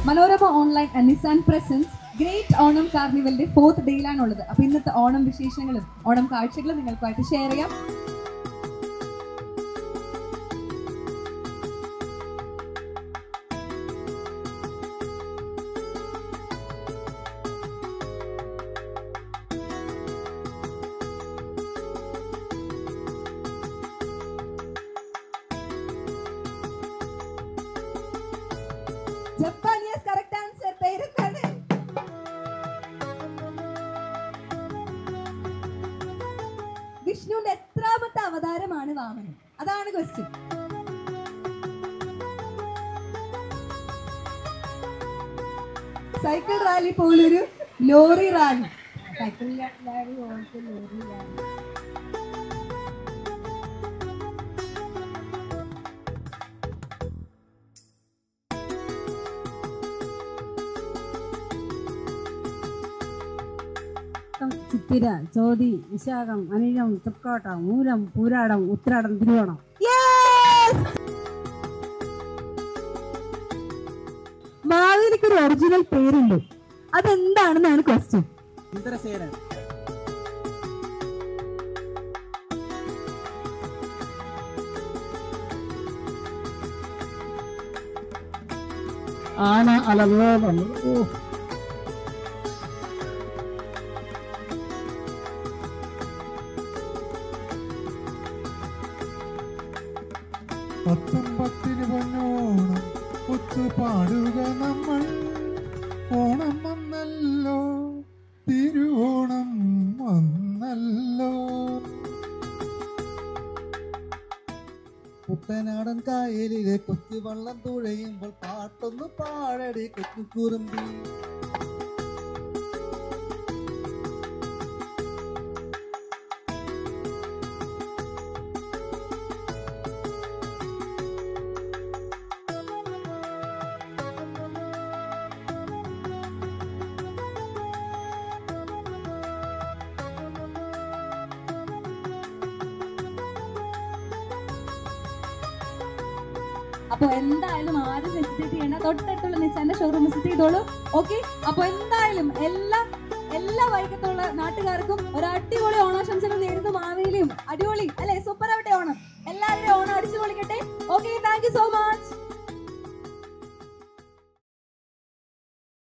Manorama online and Nissan presents great Onam കാർണിവലിന്റെ fourth ഡേയിലാണുള്ളത് അപ്പൊ ഇന്നത്തെ ഓണം വിശേഷങ്ങളും ഓണം കാഴ്ചകളും നിങ്ങൾക്കായിട്ട് ഷെയർ ചെയ്യാം ജപ്പാൻ യെസ് കറക്റ്റ് ആൻസർ പേരെന്താണ് വിഷ്ണുവിന്റെ എത്രാമത്തെ അവതാരമാണ് വാമനൻ അതാണ് ക്വസ്റ്റ്യൻ സൈക്കിൾ റാലി പോലൊരു ലോറി റാലി സൈക്കിൾ റാലി പോലത്തെ ലോറി റാലി ചിത്തിര ചോതി വിശാഖം അനിഴം തൃക്കോട്ടം മൂലം പൂരാടം ഉത്രാടം തിരുവോണം മാവേലിക്ക് ഒരു ഒറിജിനൽ പേരുണ്ട് അതെന്താണെന്നാണ് ക്വസ്റ്റ്യൻ ഇന്ദ്രസേനൻ ആന അലവോളം ഓ പത്തും പത്തിന് പൊന്നോണം ഒത്തു പാടുക നമ്മൾ ഓണം വന്നല്ലോ തിരുവോണം വന്നല്ലോ കുട്ടനാടൻ കായലിലെ കൊച്ചുവള്ളം തുഴയുമ്പോൾ പാട്ടൊന്ന് പാടടി കൊച്ചുകുറുമ്പി അപ്പൊ എന്തായാലും ആരും ഹെസിറ്റേറ്റ് ചെയ്യണ്ട തൊട്ടടുത്തുള്ള നിസാന്റെ ഷോറൂം വിസിറ്റ് ചെയ്തോളൂ ഓക്കെ അപ്പൊ എന്തായാലും എല്ലാ എല്ലാ വൈകത്തുള്ള നാട്ടുകാർക്കും ഒരു അടിപൊളി ഓണാശംസകൾ നേരുന്നു മാവേലിയും അടിപൊളി അല്ലെ സോ